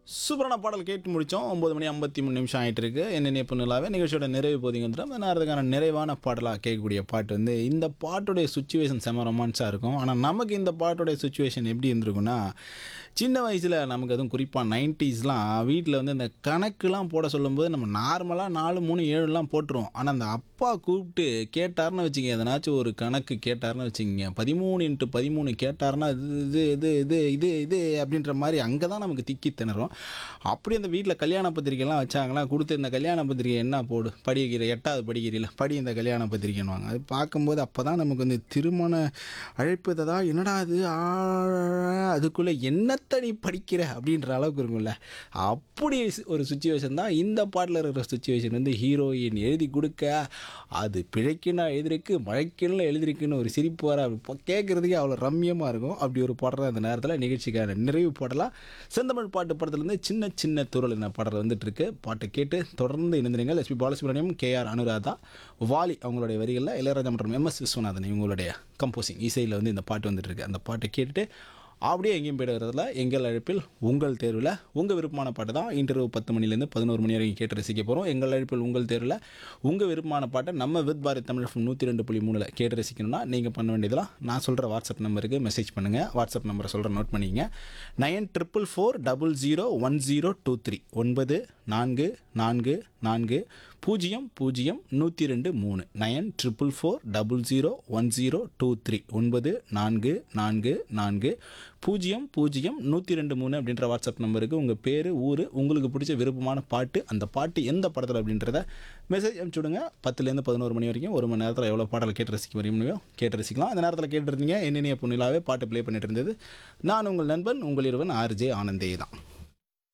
சூப்பரான பாடல் கேட்டு முடித்தோம் ஒம்பது மணி ஐம்பத்தி மூணு நிமிஷம் ஆகிட்டு இருக்கு என்ன நினைப்பு நிலாவே நிகழ்ச்சியோட நிறைவு போதிங்கன்ற அந்த நேரத்துக்கான நிறைவான பாடலாக கேட்கக்கூடிய பாட்டு வந்து இந்த பாட்டுடைய சுச்சுவேஷன் செம ரொமான்ஸாக இருக்கும் ஆனால் நமக்கு இந்த பாட்டுடைய சுச்சுவேஷன் எப்படி இருந்திருக்குன்னா சின்ன வயசில் நமக்கு அதுவும் குறிப்பாக நைன்ட்டீஸ்லாம் வீட்டில் வந்து இந்த கணக்குலாம் போட சொல்லும்போது நம்ம நார்மலாக நாலு மூணு ஏழுலாம் போட்டுருவோம் ஆனால் அந்த அப்பா கூப்பிட்டு கேட்டார்னு வச்சுங்க எதனாச்சும் ஒரு கணக்கு கேட்டார்னு வச்சுக்கோங்க பதிமூணு இன்ட்டு பதிமூணு கேட்டார்னா இது இது இது இது இது இது அப்படின்ற மாதிரி அங்கே தான் நமக்கு திக்கி திணறும் அப்படி அந்த வீட்டில் கல்யாண பத்திரிக்கைலாம் வச்சாங்களா கொடுத்து இந்த கல்யாண பத்திரிக்கை என்ன போடு படிக்கிற எட்டாவது படிக்கிறீல படி இந்த கல்யாண பத்திரிக்கைன்னுவாங்க அது பார்க்கும்போது அப்போ தான் நமக்கு வந்து திருமண அழைப்பு ததா என்னடா அது ஆ, அதுக்குள்ளே என்னத்தை நீ படிக்கிற அப்படின்ற அளவுக்கு இருக்கும்ல அப்படி ஒரு சுச்சுவேஷன் தான் இந்த பாட்டில் இருக்கிற சுச்சுவேஷன் வந்து ஹீரோயின் எழுதி கொடுக்க அது பிழைக்குன்னா எழுதிருக்கு மழைக்குன்னு எழுதிருக்குன்னு ஒரு சிரிப்பு வர அப்படி கேட்குறதுக்கே அவ்வளோ ரம்யமாக இருக்கும் அப்படி ஒரு பாடல் தான் இந்த நேரத்தில் நிகழ்ச்சிக்கான நிறைவு பாடலாம் செந்தமிழ் பாட்டு படத்துலேருந்து சின்ன சின்ன துறள் என்ன பாடல் வந்துட்டு இருக்கு பாட்டை கேட்டு தொடர்ந்து இணைந்திருங்கள் எஸ்பி பாலசுப்ரமணியம் கேஆர் அனுராதா வாலி அவங்களுடைய வரிகளில் இளையராஜா மற்றும் எம்எஸ் விஸ்வநாதன் இவங்களுடைய கம்போசிங் இசையில் வந்து இந்த பாட்டு வந்துட்டு இருக்கு அந்த பாட்டை கேட்டுட்டு அப்படியே எங்கேயும் போயிடுறதுல எங்கள் அழைப்பில் உங்கள் தேர்வில் உங்கள் விருப்பமான பாட்டு தான் இன்டர்வியூ பத்து மணிலேருந்து பதினோரு மணி வரைக்கும் கேட்டு ரசிக்க போகிறோம் எங்கள் அழைப்பில் உங்கள் தேர்வில் உங்கள் விருப்பமான பாட்டை நம்ம வித் பாரத் தமிழ் FM நூற்றி ரெண்டு புள்ளி மூணில் கேட்டு ரசிக்கணும்னா நீங்கள் பண்ண வேண்டியதெல்லாம் நான் சொல்கிற வாட்ஸ்அப் நம்பருக்கு மெசேஜ் பண்ணுங்கள் வாட்ஸ்அப் நம்பரை சொல்கிற நோட் பண்ணிக்கங்க nine triple four double zero one zero two three ஒன்பது நான்கு நான்கு நான்கு பூஜ்ஜியம் பூஜ்ஜியம் நூற்றி ரெண்டு மூணு nine triple four double zero one zero two three ஒன்பது நான்கு நான்கு நான்கு பூஜ்ஜியம் பூஜ்ஜியம் நூற்றி ரெண்டு மூணு அப்படின்ற வாட்ஸ்அப் நம்பருக்கு உங்கள் பேர் ஊர் உங்களுக்கு பிடிச்ச விருப்பமான பாட்டு அந்த பாட்டு எந்த படத்தில் அப்படின்றத மெசேஜ் அனுப்பிச்சி விடுங்க பத்துலேருந்து பதினோரு மணி வரைக்கும் ஒரு மணி நேரத்தில் எவ்வளோ பாடல் கேட்டு ரசிக்க முடியுமோ கேட்டு ரசிக்கலாம் அந்த நேரத்தில் கேட்டுருந்தீங்க என்னென்ன பொண்ணிலாவே பாட்டு ப்ளே பண்ணிட்டு இருந்தது நான் உங்கள் நண்பன் உங்கள் இருவன் ஆர்ஜே ஆனந்தே தான்